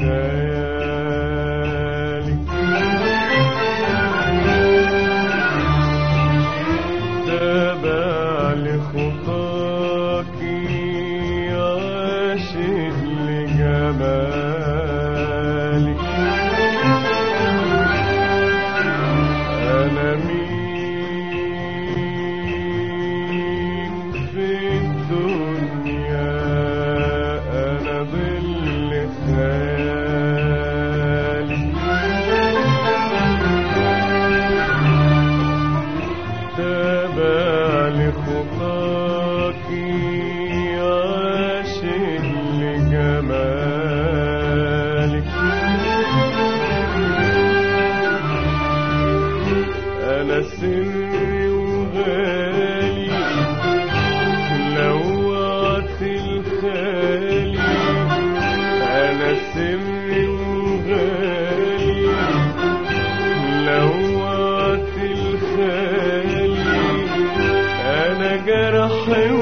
خيالي تابع لخطاك عاشق لجمالك أنا مين في الدنيا أنا ظل خيالي تابع لخطاك عاشق لجمالك أنا سري وغالي لوعت الخالي أنا سري وغالي لوعت الخالي أنا جرح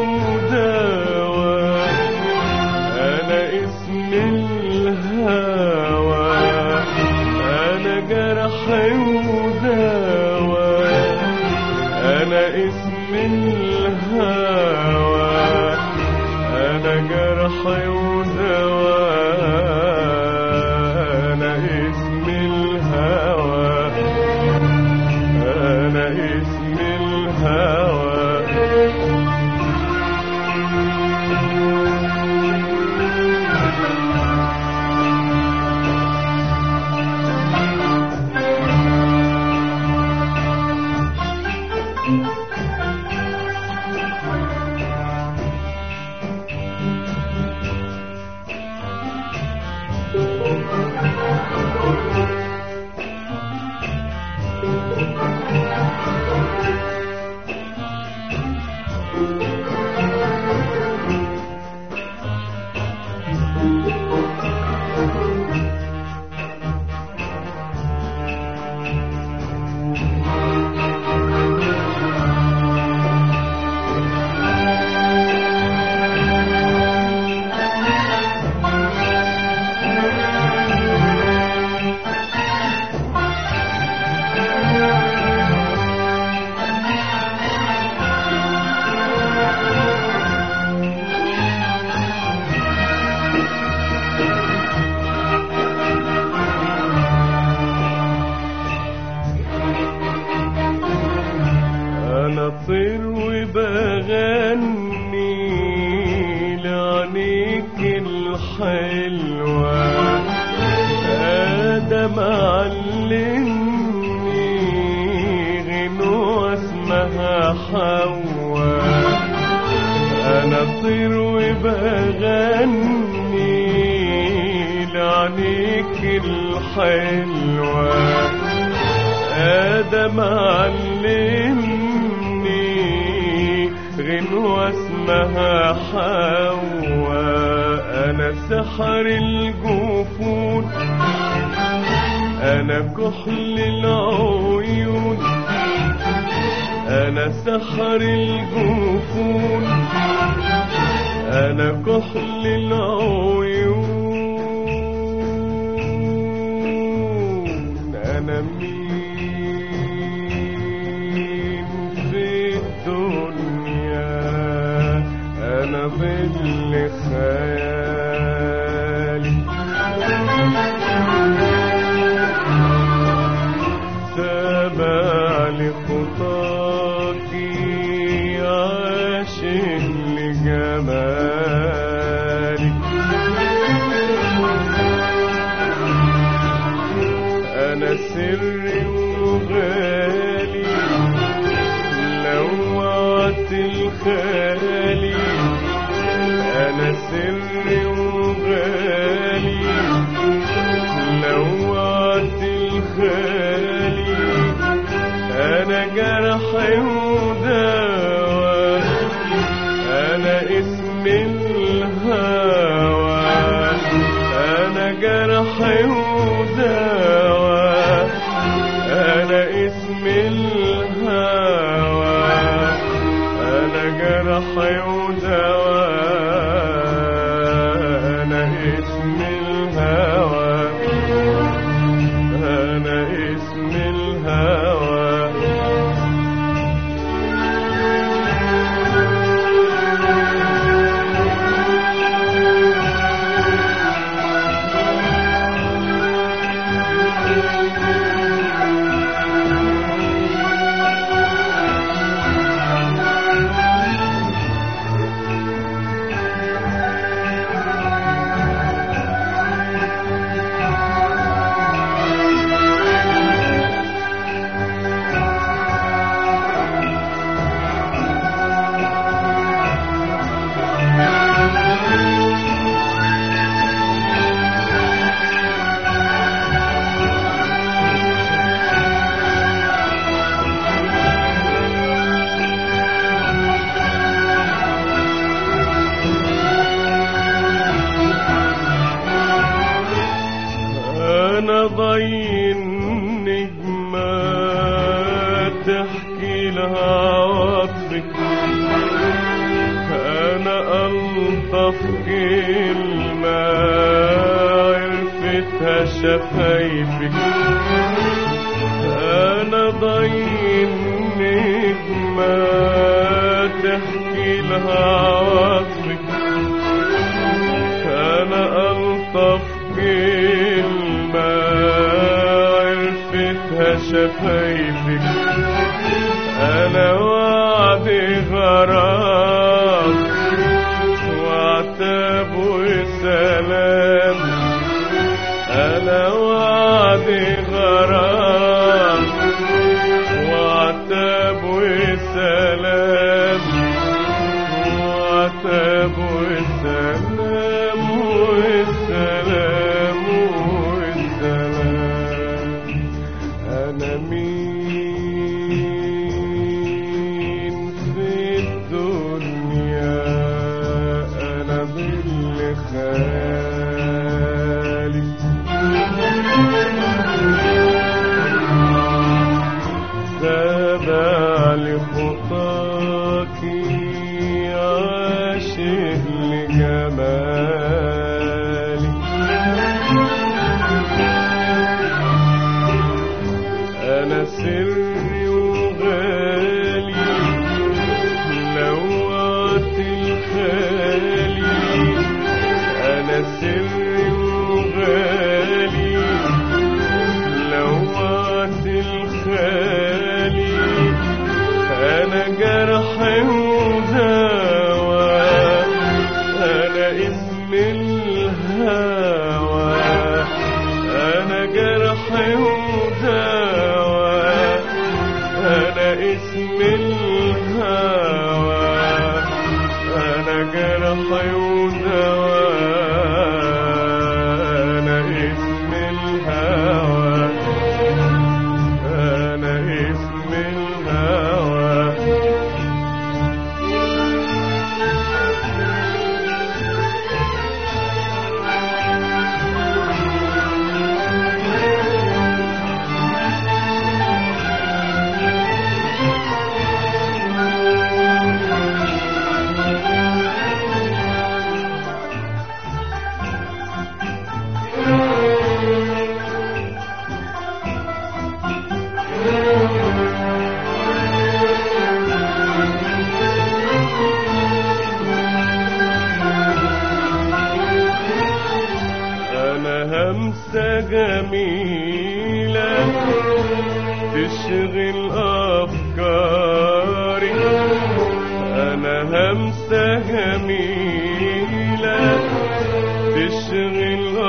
ودواء أنا اسم الهوى أنا جرح ودواء أنا اسم الهوى أنا جرح ودواء أنا اسم الهوى أنا اسم الهوى أنا طير وبغني لعنيك الحلوة آدم علمني غنوة اسمها حواء أنا طير وبغني لعنيك الحلوة آدم علمني غنوة اسمها حواء أنا سحر الجفون أنا كحل العيون أنا سحر الجفون أنا كحل العيون أنا مين في الدنيا أنا ظل خيالي تابع لخطاك عاشق لجمالك أنا سري وغالي لوعت الخالي أنا سري وغالي لوعت الخالي أنا جرح ودواء أنا اسم الهوى أنا جرح ودواء أنا اسم الهوى أنا جرح ودواء أنا اسم الهوى أنا ضي النجمات تحكي لها عواطفك أنا ألطف كلمة عرفتها شفايفك أنا ضي النجمة تحكي لها عواطفك أنا ألطف كلمة عرفتها شفايفك أنا وعدي غرام وعتاب وسلام أنا وعدي غرام وعتاب وسلام وعتاب وسلام والسلام والسلام أنا مين في الدنيا أنا ظل خالي تابع لخطاك عاشق لجمالك أنا سري وغالي لوعت الخالي أنا سري وغالي لوعت الخالي أنا جرح ودواء أنا اسم الهوى أنا جرح ودواء أنا اسم الهوى أنا جرح ودواء أنا اسم الهوى أنا اسم الهوى أنا همسة جميلة تشغل أفكاري أنا همسة جميلة تشغل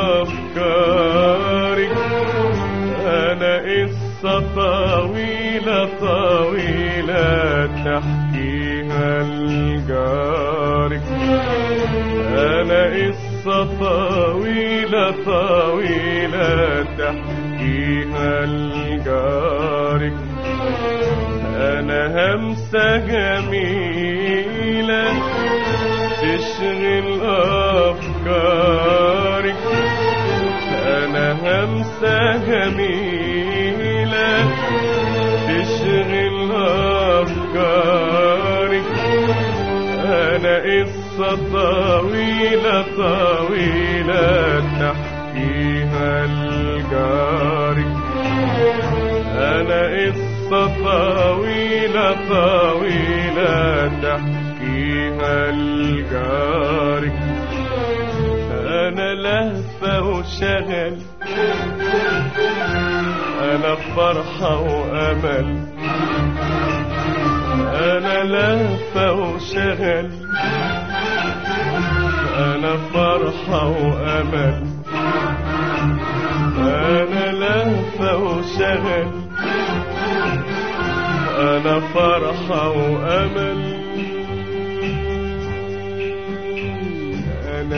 أفكاري أنا قصة طويلة طويلة تحكيها لجارك أنا قصة طويلة طويلة تحكيها لجارك أنا همسة جميلة تشغل أفكارك أنا همسة جميلة تشغل أفكارك أنا قصة طويلة طويلة تحكيها لجارك أنا قصة طويلة طويلة تحكيها لجارك أنا لهفة وشغل أنا فرحة وأمل أنا لهفة وشغل أنا فرحة وأمل أنا لهفة وشغل أنا فرحة وأمل أنا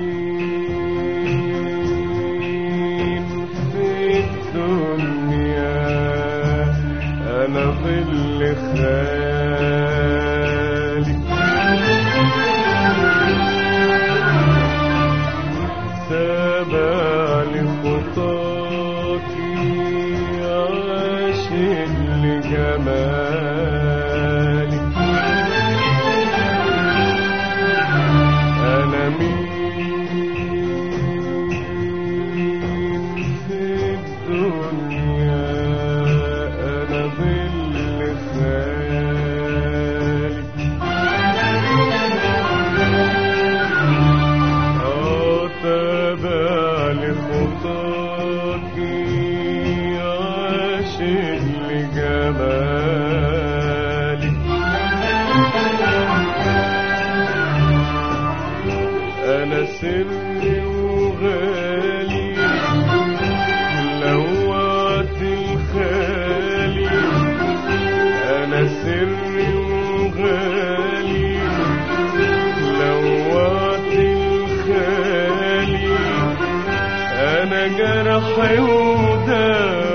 مين في الدنيا أنا ظل خالي تابع لخطاك خطاكي عاشق لجمالك أنا سري وغالي لوعت الخالي أنا سري وغالي لوعت الخالي أنا جرحي وداوي